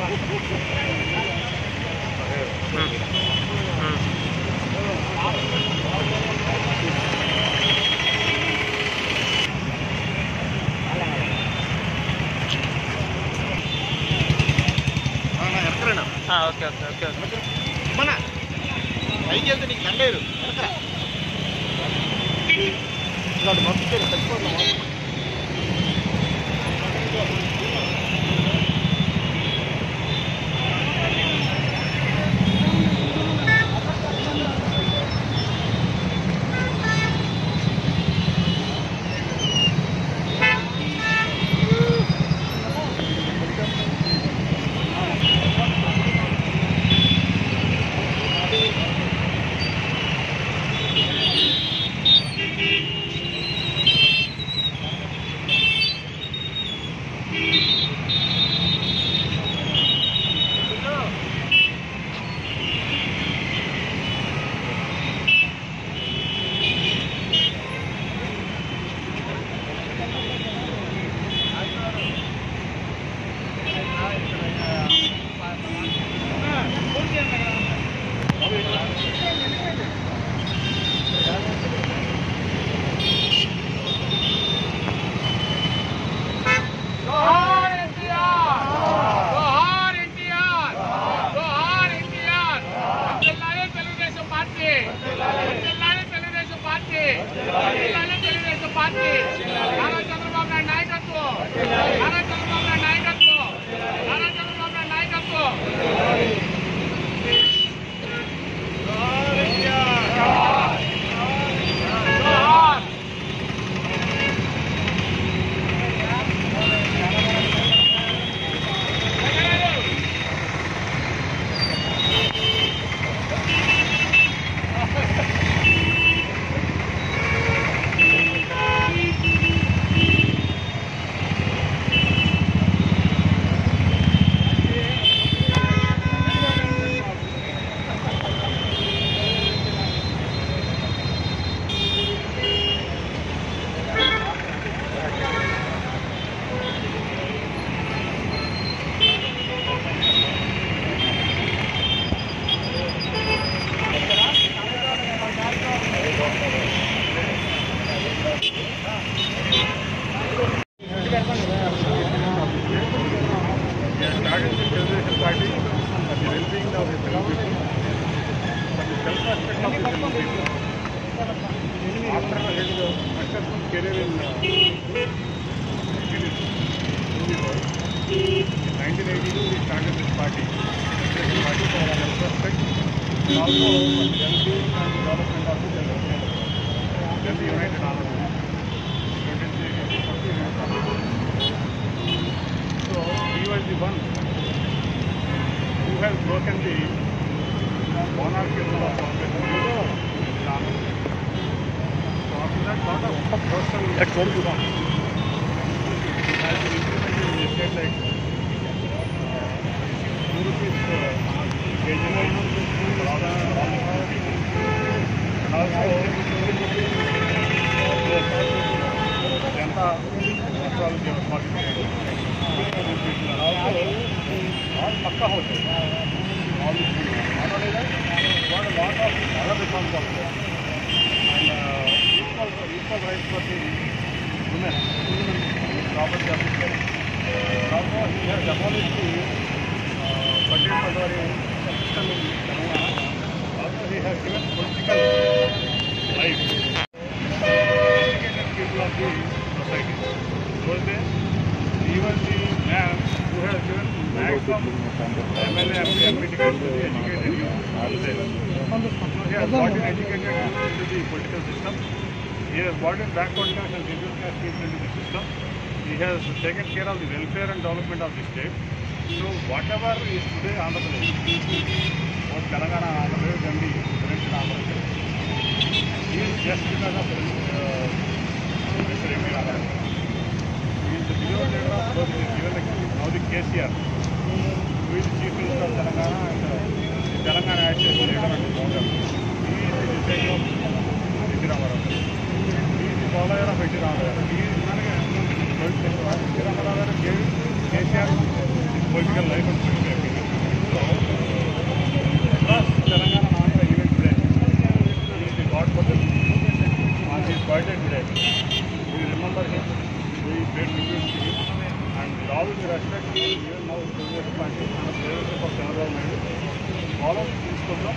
ఎక్కడైనా okay okay okay okay మన పైకి వెళ్తే నీకు దండేరు వెనకరా ఇలాంటి పంపించారు చచ్చిపోతున్నాం జోహార్ ఎన్టీఆర్ జోహార్ ఎన్టీఆర్ జోహార్ ఎన్టీఆర్ జిల్లాలో తెలుగుదేశం పార్టీ జిల్లాలో తెలుగుదేశం పార్టీ జిల్లాలో తెలుగుదేశం పార్టీ నారా చంద్రబాబు నాయుడు నాయకత్వం నారా చంద్రబాబు నాయుడు నాయకత్వం నారా చంద్రబాబు నాయుడు నాయకత్వం జోహార్ started with Telugu Desam party for the well-being of the Telugu people, for the self-respect of the Telugu people. After his successful career in uh, in his movie world, in 1982 he started this party, Telugu Desam party for self-respect and also for the well-being and development of the Telugu people. Then the United Army. So he was the one who has broken the monarchical law of the Islamic. So after that, lot of personal That's very good. has been implemented in the state like two rupees uh, occasional and also Janta astrology of all Pakka hotels. All the food. Not only that, got a lot of other reforms also. And uh, equal, equal rights for the women. Property of the women. Also, he has abolished the uh, Patel Patwari system in Telangana. Also, he has given political life. Educated people of the society. Those days, even the man who has given maximum MLA, MP, MP tickets to the educated youth. all there. So he has brought in educated youth into the political system. He has brought in backward class and middle class people into the system. He has taken care of the welfare and development of the state. So whatever is today Andhra Pradesh, both Telangana and Andhra Pradesh and the United Andhra Pradesh, is just because of uh, Mr. M. Radhakrishnan. He is the beloved leader of both the given the, now the KCR, who is the chief minister of Telangana and uh, the Telangana acts as the leader and the founder. He is the disciple of N.T. Ramarao. He is the follower of N.T. Ramarao. He is N.T. Ramarao gave KCR his political life and political appeal. across Telangana and Andhra even today. He is the godfather and he is quite a today. We remember him, we paid tribute to him, and with all the respect, even now Telugu Desam party మన leadership of Chandrababu Naidu follow తీసుకుందాం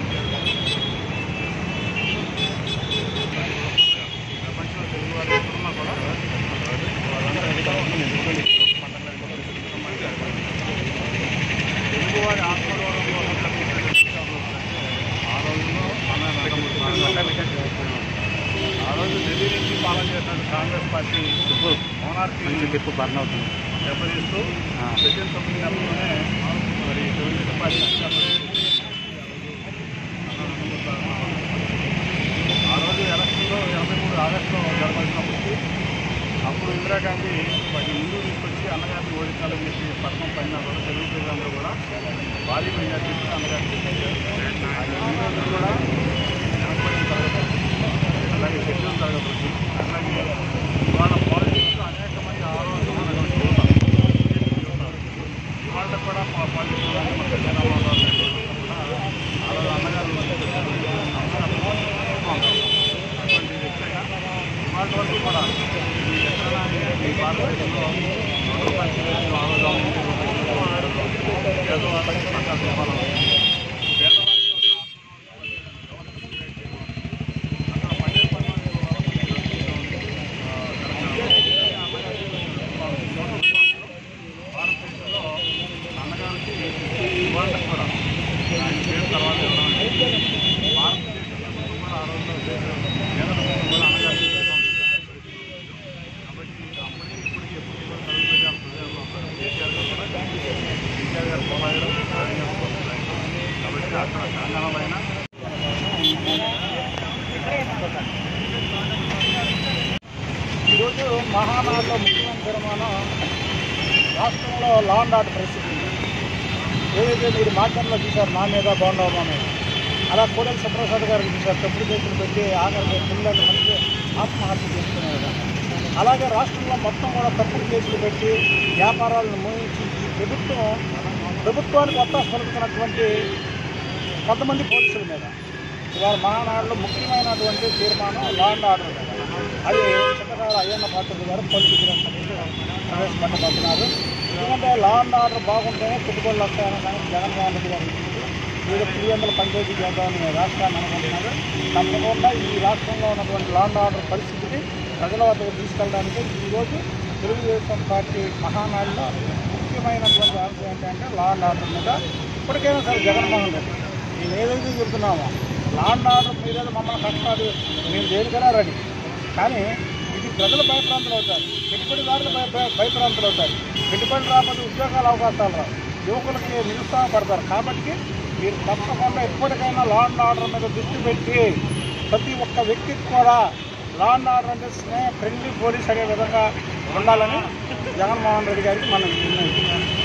ప్రపంచంలో తెలుగు వారు ఎక్కడున్నా కూడా వాళ్ళందరూ ఎదుర్కొని తెలుగువారి ఆత్మగౌరవం కోసం కల్పించిన ఆ రోజుల్లో మన ఆ రోజు ఢిల్లీ నుంచి పాలన చేసిన కాంగ్రెస్ పార్టీ మోనార్కీ ఎక్కువ బర్న్ అవుతుంది దెబ్బతీస్తూ ప్రజల తొమ్మిది నెలల్లోనే మరి తెలుగుదేశం పార్టీ అధికారంలోకి వచ్చి ఆ రోజు ఎలక్షన్లో ఎనభై మూడు ఆగస్టులో జరగాల్సినప్పటికీ అప్పుడు ఇందిరాగాంధీ వాటిని ముందు తీసుకొచ్చి అన్నగారిని ఓడించాలని చెప్పి పథకం పైన కూడా తెలుగు ప్రజలందరూ కూడా భారీ మెజార్టీతో అన్నగారిని ఓడించారు. ఆయన ఈ రోజు కూడా వెనకబడిన తరగతి అలాగే షెడ్యూల్ తరగతి అలాగే ఇవాళ పాలిటిక్స్లో అనేక మంది ఆ రోజు ఉన్నటువంటి యువత ఉన్నారు. ఇవాళ కూడా మా పాలిటిక్స్ మన జగన్మోహన్ రావు గారు కూడా ఆ రోజు అన్నగారు అటువంటి వ్యక్తిగా ఇవాళ వరకు కూడా ఈ ఎక్కడైనా ఈ భారతదేశంలో రెండు పంచాయతీలు ఆ రోజు అమలు పేదవాళ్ళకి పక్కా దుకాణం పేదవాళ్ళకి ఒక అక్కడ పండే భారతదేశంలో అన్నగారికి ఇవాళ కూడా ఆయన పేరు తర్వాత ఎవరంటే భారతదేశంలో కూడా ఆ రోజుల్లో పేదలకు కూడా అన్నగారికి కాబట్టి అప్పటికి ఇప్పటికి ఎప్పటికీ కూడా తెలుగు ప్రజా ప్రజల్లో ఉన్నారు. కేసీఆర్ గారు కూడా కేసీఆర్ గారు పోరాడారు ఆయన గారు పోరాడారు. కాబట్టి అక్కడ తెలంగాణలో అయినా ఈరోజు మహానాడులో ముఖ్యమైన తీర్మానం రాష్ట్రంలో లా అండ్ ఆర్డర్ పరిస్థితి ఉంది. ఏదైతే మీరు మాధ్యమంలో చూశారు నా మీద బాగుండవు మా మీద అలా కోడెల సుప్రసాద్ గారికి చూశారు తప్పుడు కేసులు పెట్టి ఆఖరికి పిల్లలు మంచి ఆత్మహత్య చేసుకునే విధంగా అలాగే రాష్ట్రంలో మొత్తం కూడా తప్పుడు కేసులు పెట్టి వ్యాపారాలను మోహించి ఈ ప్రభుత్వం ప్రభుత్వానికి కొత్త పలుకుతున్నటువంటి కొంతమంది పోలీసుల మీద ఇవాళ మహానాడులో ముఖ్యమైనటువంటి తీర్మానం లా అండ్ ఆర్డర్ మీద అది చిన్నకాల అయ్యన్న పాత్రుడు గారు పోలీసు ప్రవేశపెట్టబోతున్నారు ఎందుకంటే లా అండ్ ఆర్డర్ బాగుంటేనే పెట్టుబడులు వస్తాయని కానీ జగన్మోహన్ రెడ్డి గారు వీళ్ళు పులివెందుల పంచాయతీ చేద్దామని రాష్ట్రాన్ని అనుకుంటున్నారు తప్పకుండా ఈ రాష్ట్రంలో ఉన్నటువంటి లా అండ్ ఆర్డర్ పరిస్థితిని ప్రజల వద్దకు తీసుకెళ్ళడానికి ఈరోజు తెలుగుదేశం పార్టీ మహానాడులో ముఖ్యమైనటువంటి అంశం ఏంటంటే లా అండ్ ఆర్డర్ మీద ఇప్పటికైనా సరే జగన్మోహన్ రెడ్డి మేము ఏదైతే చెప్తున్నామో లా అండ్ ఆర్డర్ మీరేదో మమ్మల్ని కష్టాలు మేము దేనికైనా రెడీ కానీ ఇది ప్రజలు భయప్రాంతులు అవుతారు పెట్టుబడిదారులు భయ భయ- భయప్రాంతులు అవుతారు పెట్టుబడి రాకపోతే ఉద్యోగాల అవకాశాలు రావు యువకులకి నిరుత్సాహపడతారు కాబట్టి మీరు తప్పకుండా ఎప్పటికైనా లా అండ్ ఆర్డర్ మీద దృష్టి పెట్టి ప్రతి ఒక్క వ్యక్తికి కూడా లా అండ్ ఆర్డర్ అంటే స్నేహ ఫ్రెండ్లీ పోలీస్ అనే విధంగా ఉండాలని జగన్మోహన్ రెడ్డి గారికి మనం నిర్ణయించాం